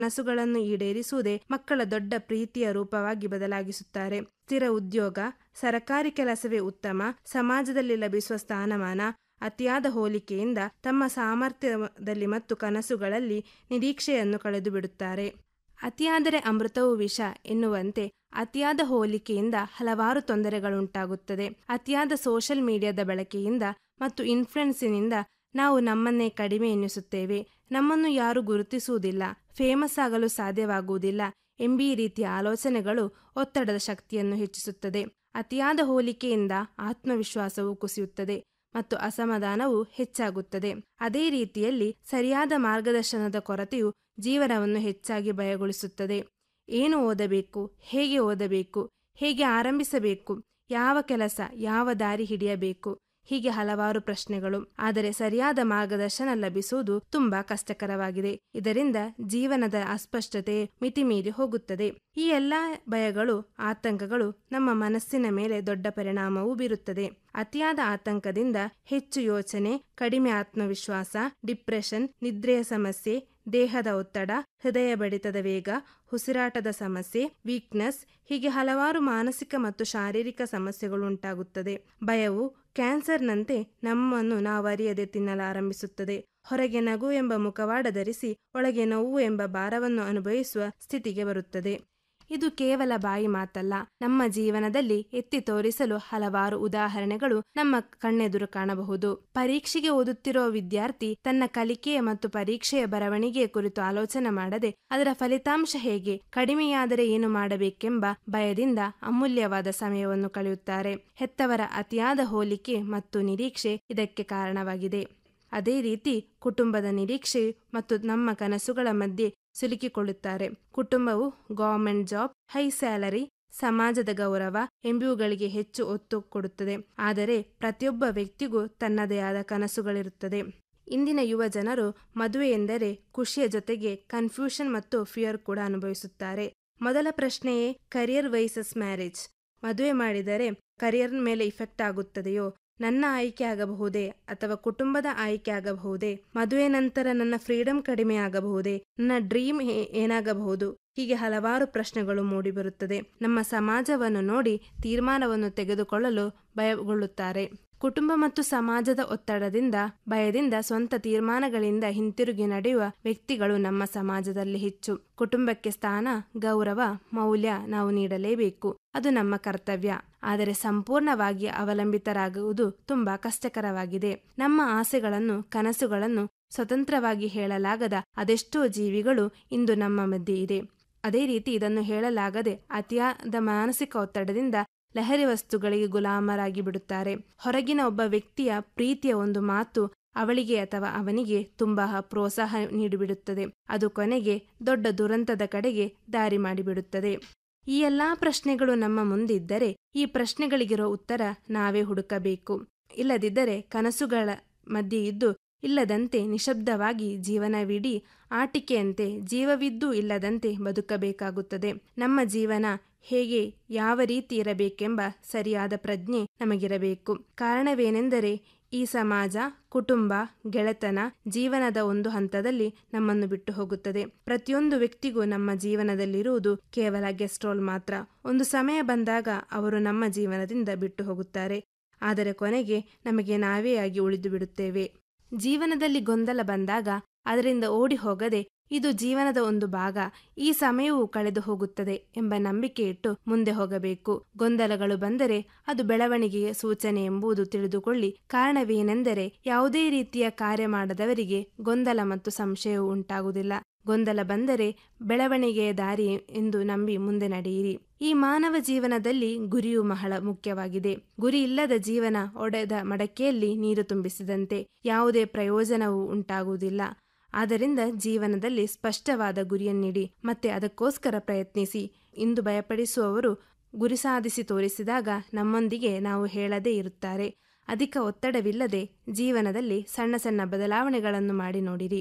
ಕನಸುಗಳನ್ನು ಈಡೇರಿಸುವುದೇ ಮಕ್ಕಳ ದೊಡ್ಡ ಪ್ರೀತಿಯ ರೂಪವಾಗಿ ಬದಲಾಗಿಸುತ್ತಾರೆ ಸ್ಥಿರ ಉದ್ಯೋಗ ಸರಕಾರಿ ಕೆಲಸವೇ ಉತ್ತಮ ಸಮಾಜದಲ್ಲಿ ಲಭಿಸುವ ಸ್ಥಾನಮಾನ ಅತಿಯಾದ ಹೋಲಿಕೆಯಿಂದ ತಮ್ಮ ಸಾಮರ್ಥ್ಯದಲ್ಲಿ ಮತ್ತು ಕನಸುಗಳಲ್ಲಿ ನಿರೀಕ್ಷೆಯನ್ನು ಕಳೆದು ಬಿಡುತ್ತಾರೆ ಅತಿಯಾದರೆ ಅಮೃತವು ವಿಷ ಎನ್ನುವಂತೆ ಅತಿಯಾದ ಹೋಲಿಕೆಯಿಂದ ಹಲವಾರು ತೊಂದರೆಗಳುಂಟಾಗುತ್ತದೆ ಅತಿಯಾದ ಸೋಷಿಯಲ್ ಮೀಡಿಯಾದ ಬಳಕೆಯಿಂದ ಮತ್ತು ಇನ್ಫ್ಲುಯೆನ್ಸಿನಿಂದ ನಾವು ನಮ್ಮನ್ನೇ ಕಡಿಮೆ ಎನ್ನಿಸುತ್ತೇವೆ ನಮ್ಮನ್ನು ಯಾರು ಗುರುತಿಸುವುದಿಲ್ಲ ಫೇಮಸ್ ಆಗಲು ಸಾಧ್ಯವಾಗುವುದಿಲ್ಲ ಎಂಬೀ ರೀತಿಯ ಆಲೋಚನೆಗಳು ಒತ್ತಡದ ಶಕ್ತಿಯನ್ನು ಹೆಚ್ಚಿಸುತ್ತದೆ ಅತಿಯಾದ ಹೋಲಿಕೆಯಿಂದ ಆತ್ಮವಿಶ್ವಾಸವು ಕುಸಿಯುತ್ತದೆ ಮತ್ತು ಅಸಮಾಧಾನವು ಹೆಚ್ಚಾಗುತ್ತದೆ ಅದೇ ರೀತಿಯಲ್ಲಿ ಸರಿಯಾದ ಮಾರ್ಗದರ್ಶನದ ಕೊರತೆಯು ಜೀವನವನ್ನು ಹೆಚ್ಚಾಗಿ ಭಯಗೊಳಿಸುತ್ತದೆ ಏನು ಓದಬೇಕು ಹೇಗೆ ಓದಬೇಕು ಹೇಗೆ ಆರಂಭಿಸಬೇಕು ಯಾವ ಕೆಲಸ ಯಾವ ದಾರಿ ಹಿಡಿಯಬೇಕು ಹೀಗೆ ಹಲವಾರು ಪ್ರಶ್ನೆಗಳು ಆದರೆ ಸರಿಯಾದ ಮಾರ್ಗದರ್ಶನ ಲಭಿಸುವುದು ತುಂಬಾ ಕಷ್ಟಕರವಾಗಿದೆ ಇದರಿಂದ ಜೀವನದ ಅಸ್ಪಷ್ಟತೆ ಮಿತಿಮೀರಿ ಹೋಗುತ್ತದೆ ಈ ಎಲ್ಲಾ ಭಯಗಳು ಆತಂಕಗಳು ನಮ್ಮ ಮನಸ್ಸಿನ ಮೇಲೆ ದೊಡ್ಡ ಪರಿಣಾಮವೂ ಬೀರುತ್ತದೆ ಅತಿಯಾದ ಆತಂಕದಿಂದ ಹೆಚ್ಚು ಯೋಚನೆ ಕಡಿಮೆ ಆತ್ಮವಿಶ್ವಾಸ ಡಿಪ್ರೆಷನ್ ನಿದ್ರೆಯ ಸಮಸ್ಯೆ ದೇಹದ ಒತ್ತಡ ಹೃದಯ ಬಡಿತದ ವೇಗ ಉಸಿರಾಟದ ಸಮಸ್ಯೆ ವೀಕ್ನೆಸ್ ಹೀಗೆ ಹಲವಾರು ಮಾನಸಿಕ ಮತ್ತು ಶಾರೀರಿಕ ಸಮಸ್ಯೆಗಳು ಉಂಟಾಗುತ್ತದೆ ಭಯವು ಕ್ಯಾನ್ಸರ್ನಂತೆ ನಮ್ಮನ್ನು ನಾವರಿಯದೆ ತಿನ್ನಲಾರಂಭಿಸುತ್ತದೆ ಹೊರಗೆ ನಗು ಎಂಬ ಮುಖವಾಡ ಧರಿಸಿ ಒಳಗೆ ನೋವು ಎಂಬ ಭಾರವನ್ನು ಅನುಭವಿಸುವ ಸ್ಥಿತಿಗೆ ಬರುತ್ತದೆ ಇದು ಕೇವಲ ಬಾಯಿ ಮಾತಲ್ಲ ನಮ್ಮ ಜೀವನದಲ್ಲಿ ಎತ್ತಿ ತೋರಿಸಲು ಹಲವಾರು ಉದಾಹರಣೆಗಳು ನಮ್ಮ ಕಣ್ಣೆದುರು ಕಾಣಬಹುದು ಪರೀಕ್ಷೆಗೆ ಓದುತ್ತಿರುವ ವಿದ್ಯಾರ್ಥಿ ತನ್ನ ಕಲಿಕೆಯ ಮತ್ತು ಪರೀಕ್ಷೆಯ ಬರವಣಿಗೆಯ ಕುರಿತು ಆಲೋಚನೆ ಮಾಡದೆ ಅದರ ಫಲಿತಾಂಶ ಹೇಗೆ ಕಡಿಮೆಯಾದರೆ ಏನು ಮಾಡಬೇಕೆಂಬ ಭಯದಿಂದ ಅಮೂಲ್ಯವಾದ ಸಮಯವನ್ನು ಕಳೆಯುತ್ತಾರೆ ಹೆತ್ತವರ ಅತಿಯಾದ ಹೋಲಿಕೆ ಮತ್ತು ನಿರೀಕ್ಷೆ ಇದಕ್ಕೆ ಕಾರಣವಾಗಿದೆ ಅದೇ ರೀತಿ ಕುಟುಂಬದ ನಿರೀಕ್ಷೆ ಮತ್ತು ನಮ್ಮ ಕನಸುಗಳ ಮಧ್ಯೆ ಸಿಲುಕಿಕೊಳ್ಳುತ್ತಾರೆ ಕುಟುಂಬವು ಗವರ್ಮೆಂಟ್ ಜಾಬ್ ಹೈ ಸ್ಯಾಲರಿ ಸಮಾಜದ ಗೌರವ ಎಂಬುವುಗಳಿಗೆ ಹೆಚ್ಚು ಒತ್ತು ಕೊಡುತ್ತದೆ ಆದರೆ ಪ್ರತಿಯೊಬ್ಬ ವ್ಯಕ್ತಿಗೂ ತನ್ನದೇ ಆದ ಕನಸುಗಳಿರುತ್ತದೆ ಇಂದಿನ ಯುವ ಜನರು ಮದುವೆ ಎಂದರೆ ಖುಷಿಯ ಜೊತೆಗೆ ಕನ್ಫ್ಯೂಷನ್ ಮತ್ತು ಫಿಯರ್ ಕೂಡ ಅನುಭವಿಸುತ್ತಾರೆ ಮೊದಲ ಪ್ರಶ್ನೆಯೇ ಕರಿಯರ್ ವೈಸಸ್ ಮ್ಯಾರೇಜ್ ಮದುವೆ ಮಾಡಿದರೆ ಕರಿಯರ್ ಮೇಲೆ ಇಫೆಕ್ಟ್ ಆಗುತ್ತದೆಯೋ ನನ್ನ ಆಯ್ಕೆ ಆಗಬಹುದೇ ಅಥವಾ ಕುಟುಂಬದ ಆಯ್ಕೆ ಆಗಬಹುದೇ ಮದುವೆ ನಂತರ ನನ್ನ ಫ್ರೀಡಮ್ ಕಡಿಮೆ ಆಗಬಹುದೇ ನನ್ನ ಡ್ರೀಮ್ ಏನಾಗಬಹುದು ಹೀಗೆ ಹಲವಾರು ಪ್ರಶ್ನೆಗಳು ಮೂಡಿಬರುತ್ತದೆ ನಮ್ಮ ಸಮಾಜವನ್ನು ನೋಡಿ ತೀರ್ಮಾನವನ್ನು ತೆಗೆದುಕೊಳ್ಳಲು ಭಯಗೊಳ್ಳುತ್ತಾರೆ ಕುಟುಂಬ ಮತ್ತು ಸಮಾಜದ ಒತ್ತಡದಿಂದ ಭಯದಿಂದ ಸ್ವಂತ ತೀರ್ಮಾನಗಳಿಂದ ಹಿಂತಿರುಗಿ ನಡೆಯುವ ವ್ಯಕ್ತಿಗಳು ನಮ್ಮ ಸಮಾಜದಲ್ಲಿ ಹೆಚ್ಚು ಕುಟುಂಬಕ್ಕೆ ಸ್ಥಾನ ಗೌರವ ಮೌಲ್ಯ ನಾವು ನೀಡಲೇಬೇಕು ಅದು ನಮ್ಮ ಕರ್ತವ್ಯ ಆದರೆ ಸಂಪೂರ್ಣವಾಗಿ ಅವಲಂಬಿತರಾಗುವುದು ತುಂಬಾ ಕಷ್ಟಕರವಾಗಿದೆ ನಮ್ಮ ಆಸೆಗಳನ್ನು ಕನಸುಗಳನ್ನು ಸ್ವತಂತ್ರವಾಗಿ ಹೇಳಲಾಗದ ಅದೆಷ್ಟೋ ಜೀವಿಗಳು ಇಂದು ನಮ್ಮ ಮಧ್ಯೆ ಇದೆ ಅದೇ ರೀತಿ ಇದನ್ನು ಹೇಳಲಾಗದೆ ಅತಿಯಾದ ಮಾನಸಿಕ ಒತ್ತಡದಿಂದ ಲಹರಿ ವಸ್ತುಗಳಿಗೆ ಗುಲಾಮರಾಗಿ ಬಿಡುತ್ತಾರೆ ಹೊರಗಿನ ಒಬ್ಬ ವ್ಯಕ್ತಿಯ ಪ್ರೀತಿಯ ಒಂದು ಮಾತು ಅವಳಿಗೆ ಅಥವಾ ಅವನಿಗೆ ತುಂಬಾ ಪ್ರೋತ್ಸಾಹ ನೀಡಿಬಿಡುತ್ತದೆ ಅದು ಕೊನೆಗೆ ದೊಡ್ಡ ದುರಂತದ ಕಡೆಗೆ ದಾರಿ ಮಾಡಿಬಿಡುತ್ತದೆ ಈ ಎಲ್ಲಾ ಪ್ರಶ್ನೆಗಳು ನಮ್ಮ ಮುಂದಿದ್ದರೆ ಈ ಪ್ರಶ್ನೆಗಳಿಗಿರೋ ಉತ್ತರ ನಾವೇ ಹುಡುಕಬೇಕು ಇಲ್ಲದಿದ್ದರೆ ಕನಸುಗಳ ಮಧ್ಯೆ ಇದ್ದು ಇಲ್ಲದಂತೆ ನಿಶಬ್ದವಾಗಿ ಜೀವನವಿಡೀ ಆಟಿಕೆಯಂತೆ ಜೀವವಿದ್ದು ಇಲ್ಲದಂತೆ ಬದುಕಬೇಕಾಗುತ್ತದೆ ನಮ್ಮ ಜೀವನ ಹೇಗೆ ಯಾವ ರೀತಿ ಇರಬೇಕೆಂಬ ಸರಿಯಾದ ಪ್ರಜ್ಞೆ ನಮಗಿರಬೇಕು ಕಾರಣವೇನೆಂದರೆ ಈ ಸಮಾಜ ಕುಟುಂಬ ಗೆಳೆತನ ಜೀವನದ ಒಂದು ಹಂತದಲ್ಲಿ ನಮ್ಮನ್ನು ಬಿಟ್ಟು ಹೋಗುತ್ತದೆ ಪ್ರತಿಯೊಂದು ವ್ಯಕ್ತಿಗೂ ನಮ್ಮ ಜೀವನದಲ್ಲಿರುವುದು ಕೇವಲ ಗೆಸ್ಟ್ ರೋಲ್ ಮಾತ್ರ ಒಂದು ಸಮಯ ಬಂದಾಗ ಅವರು ನಮ್ಮ ಜೀವನದಿಂದ ಬಿಟ್ಟು ಹೋಗುತ್ತಾರೆ ಆದರೆ ಕೊನೆಗೆ ನಮಗೆ ನಾವೇ ಆಗಿ ಉಳಿದು ಬಿಡುತ್ತೇವೆ ಜೀವನದಲ್ಲಿ ಗೊಂದಲ ಬಂದಾಗ ಅದರಿಂದ ಓಡಿ ಹೋಗದೆ ಇದು ಜೀವನದ ಒಂದು ಭಾಗ ಈ ಸಮಯವೂ ಕಳೆದು ಹೋಗುತ್ತದೆ ಎಂಬ ನಂಬಿಕೆ ಇಟ್ಟು ಮುಂದೆ ಹೋಗಬೇಕು ಗೊಂದಲಗಳು ಬಂದರೆ ಅದು ಬೆಳವಣಿಗೆಯ ಸೂಚನೆ ಎಂಬುದು ತಿಳಿದುಕೊಳ್ಳಿ ಕಾರಣವೇನೆಂದರೆ ಯಾವುದೇ ರೀತಿಯ ಕಾರ್ಯ ಮಾಡದವರಿಗೆ ಗೊಂದಲ ಮತ್ತು ಸಂಶಯವು ಉಂಟಾಗುವುದಿಲ್ಲ ಗೊಂದಲ ಬಂದರೆ ಬೆಳವಣಿಗೆಯ ದಾರಿ ಎಂದು ನಂಬಿ ಮುಂದೆ ನಡೆಯಿರಿ ಈ ಮಾನವ ಜೀವನದಲ್ಲಿ ಗುರಿಯು ಬಹಳ ಮುಖ್ಯವಾಗಿದೆ ಗುರಿ ಇಲ್ಲದ ಜೀವನ ಒಡೆದ ಮಡಕೆಯಲ್ಲಿ ನೀರು ತುಂಬಿಸಿದಂತೆ ಯಾವುದೇ ಪ್ರಯೋಜನವೂ ಉಂಟಾಗುವುದಿಲ್ಲ ಆದ್ದರಿಂದ ಜೀವನದಲ್ಲಿ ಸ್ಪಷ್ಟವಾದ ಗುರಿಯನ್ನಿಡಿ ಮತ್ತೆ ಅದಕ್ಕೋಸ್ಕರ ಪ್ರಯತ್ನಿಸಿ ಇಂದು ಭಯಪಡಿಸುವವರು ಗುರಿ ಸಾಧಿಸಿ ತೋರಿಸಿದಾಗ ನಮ್ಮೊಂದಿಗೆ ನಾವು ಹೇಳದೇ ಇರುತ್ತಾರೆ ಅಧಿಕ ಒತ್ತಡವಿಲ್ಲದೆ ಜೀವನದಲ್ಲಿ ಸಣ್ಣ ಸಣ್ಣ ಬದಲಾವಣೆಗಳನ್ನು ಮಾಡಿ ನೋಡಿರಿ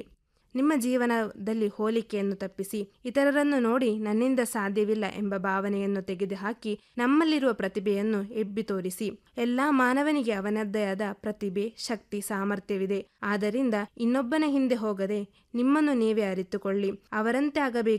ನಿಮ್ಮ ಜೀವನದಲ್ಲಿ ಹೋಲಿಕೆಯನ್ನು ತಪ್ಪಿಸಿ ಇತರರನ್ನು ನೋಡಿ ನನ್ನಿಂದ ಸಾಧ್ಯವಿಲ್ಲ ಎಂಬ ಭಾವನೆಯನ್ನು ತೆಗೆದುಹಾಕಿ ನಮ್ಮಲ್ಲಿರುವ ಪ್ರತಿಭೆಯನ್ನು ಎಬ್ಬಿ ತೋರಿಸಿ ಎಲ್ಲಾ ಮಾನವನಿಗೆ ಅವನದ್ದೇ ಆದ ಪ್ರತಿಭೆ ಶಕ್ತಿ ಸಾಮರ್ಥ್ಯವಿದೆ ಆದ್ದರಿಂದ ಇನ್ನೊಬ್ಬನ ಹಿಂದೆ ಹೋಗದೆ ನಿಮ್ಮನ್ನು ನೀವೇ ಅರಿತುಕೊಳ್ಳಿ ಅವರಂತೆ ಆಗಬೇಕು